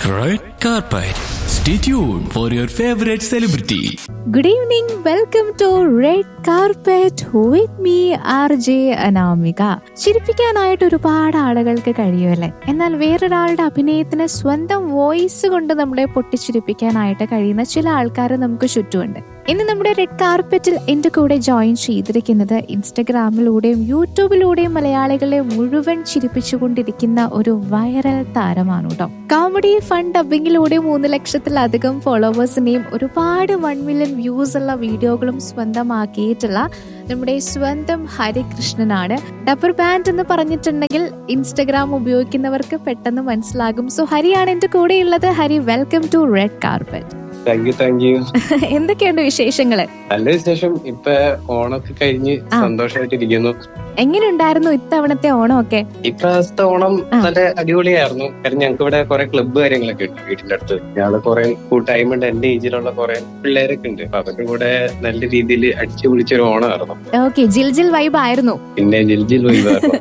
Red carpet. Stay tuned for your favorite celebrity. Good evening welcome to red carpet with me R J Anamika ചിരിപ്പിക്കാനായിട്ട് ഒരുപാട് ആളുകൾക്ക് കഴിയുമല്ലേ എന്നാൽ വേറൊരാളുടെ അഭിനയത്തിന് സ്വന്തം വോയിസ് കൊണ്ട് നമ്മളെ പൊട്ടിച്ചിരിപ്പിക്കാനായിട്ട് കഴിയുന്ന ചില ആൾക്കാർ നമുക്ക് ചുറ്റുമുണ്ട് ഇന്ന് നമ്മുടെ റെഡ് കാർപ്പറ്റിൽ എന്റെ കൂടെ ജോയിൻ ചെയ്തിരിക്കുന്നത് ഇൻസ്റ്റഗ്രാമിലൂടെയും യൂട്യൂബിലൂടെയും മലയാളികളെ മുഴുവൻ ചിരിപ്പിച്ചുകൊണ്ടിരിക്കുന്ന ഒരു വൈറൽ താരമാണ് കേട്ടോ കോമഡി ഫൺ ഡബിങ്ങിലൂടെ മൂന്ന് ലക്ഷത്തിലധികം ഫോളോവേഴ്സിനെയും ഒരുപാട് വൺ മില്യൺ വ്യൂസ് ഉള്ള വീഡിയോകളും സ്വന്തമാക്കിയിട്ടുള്ള നമ്മുടെ സ്വന്തം ഹരികൃഷ്ണനാണ് ഡബർ ബാൻഡ് എന്ന് പറഞ്ഞിട്ടുണ്ടെങ്കിൽ ഇൻസ്റ്റഗ്രാം ഉപയോഗിക്കുന്നവർക്ക് പെട്ടെന്ന് മനസ്സിലാകും സോ ഹരിയാണ് എന്റെ കൂടെയുള്ളത് Hari welcome to red carpet thank you thank you എന്തൊക്കെയുണ്ട് വിശേഷങ്ങള് നല്ല വിശേഷം ഇപ്പൊ ഓണമൊക്കെ കഴിഞ്ഞ് ആ. സന്തോഷമായിട്ടിരിക്കുന്നു എങ്ങനെയുണ്ടായിരുന്നു ഇത്തവണത്തെ ഓണമൊക്കെ ഇപ്രാവശ്യത്തെ ഓണം ആ. നല്ല അടിപൊളിയായിരുന്നു കാരണം ഞങ്ങൾക്ക് ഇവിടെ കുറെ ക്ലബ്ബ് കാര്യങ്ങളൊക്കെ ഉണ്ട് വീടിന്റെ അടുത്ത് ഞങ്ങള് കുറെ കൂട്ടായ്മ ഉണ്ട് എന്റെ ഏജിലുള്ള കുറെ പിള്ളേരൊക്കെ ഉണ്ട് അപ്പൊ അവരുടെ കൂടെ നല്ല രീതിയിൽ അടിച്ചു പൊളിച്ചൊരു ഓണമായിരുന്നു ഓക്കെ ജിൽ ജിൽ വൈബ് ആയിരുന്നു പിന്നെ ജിൽജിൽ വൈബായിരുന്നു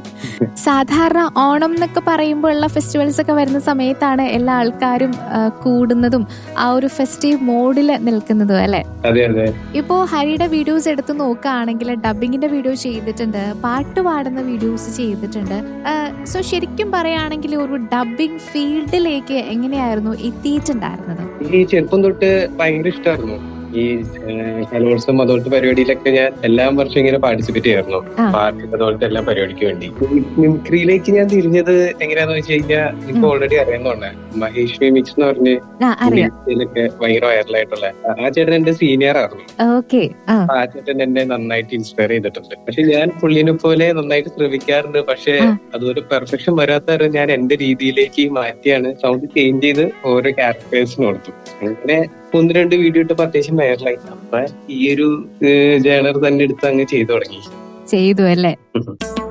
സാധാരണ ഓണം എന്നൊക്കെ പറയുമ്പോൾ ഉള്ള ഫെസ്റ്റിവൽസ് ഒക്കെ വരുന്ന സമയത്താണ് എല്ലാ ആൾക്കാരും ആ, കൂടുന്നതും ആ ഒരു ഫെസ്റ്റീവ് മോഡിൽ നിൽക്കുന്നതും അല്ലെ അതെ അതെ ഇപ്പോ ഹരിയുടെ വീഡിയോസ് എടുത്ത് നോക്കുകയാണെങ്കിൽ ഡബിങ്ങിന്റെ വീഡിയോ ചെയ്തിട്ടുണ്ട് പാട്ട് പാടുന്ന വീഡിയോസ് ചെയ്തിട്ടുണ്ട് സോ ശരിക്കും പറയുകയാണെങ്കിൽ ഒരു ഡബിങ് ഫീൽഡിലേക്ക് എങ്ങനെയായിരുന്നു എത്തിയിട്ടുണ്ടായിരുന്നത് ഈ ചെറുപ്പം തൊട്ട് ഭയങ്കര ഇഷ്ടമായിരുന്നു ഈ ഏഹ്, കലോത്സവം അതുപോലത്തെ പരിപാടിയിലൊക്കെ ഞാൻ എല്ലാ വർഷവും ഇങ്ങനെ പാർട്ടിസിപ്പേറ്റ് ചെയ്യായിരുന്നു ആ. പാർട്ടി അതുപോലത്തെ എല്ലാ പരിപാടിക്ക് വേണ്ടി മിമിക്രിയിലേക്ക് ഞാൻ തിരിഞ്ഞത് എങ്ങനെയാന്ന് വെച്ച് കഴിഞ്ഞാൽ എനിക്ക് ഉം. ഓൾറെഡി അറിയുന്നതാണ് മഹേഷ് മിമിക്സ് എന്ന് പറഞ്ഞ് ആ അറിയാം ഇതിലൊക്കെ ഭയങ്കര വൈറലായിട്ടുള്ള ആ ചേട്ടൻ എന്റെ സീനിയർ ആയിരുന്നു ഓക്കെ ആ അപ്പൊ ആ ചേട്ടൻ എന്നെ നന്നായിട്ട് ഇൻസ്പയർ ചെയ്തിട്ടുണ്ട് പക്ഷെ ഞാൻ പുള്ളിനെ പോലെ നന്നായിട്ട് ശ്രമിക്കാറുണ്ട് പക്ഷെ ആ. അതൊരു പെർഫെക്ഷൻ വരാത്തവരെ ഞാൻ എന്റെ രീതിയിലേക്ക് മാറ്റിയാണ് സൗണ്ട് ചേഞ്ച് ചെയ്ത് ഓരോ ക്യാരക്ടേഴ്സിന് കൊടുത്തു അങ്ങനെ ഒന്ന് രണ്ട് വീഡിയോ ഇട്ടപ്പോ അത്യാവശ്യം വൈറലായി അപ്പൊ ഈ ഒരു ജേണർ തന്നെ എടുത്ത് അങ്ങ് ചെയ്തു തുടങ്ങി ചെയ്തു അല്ലേ ഉം.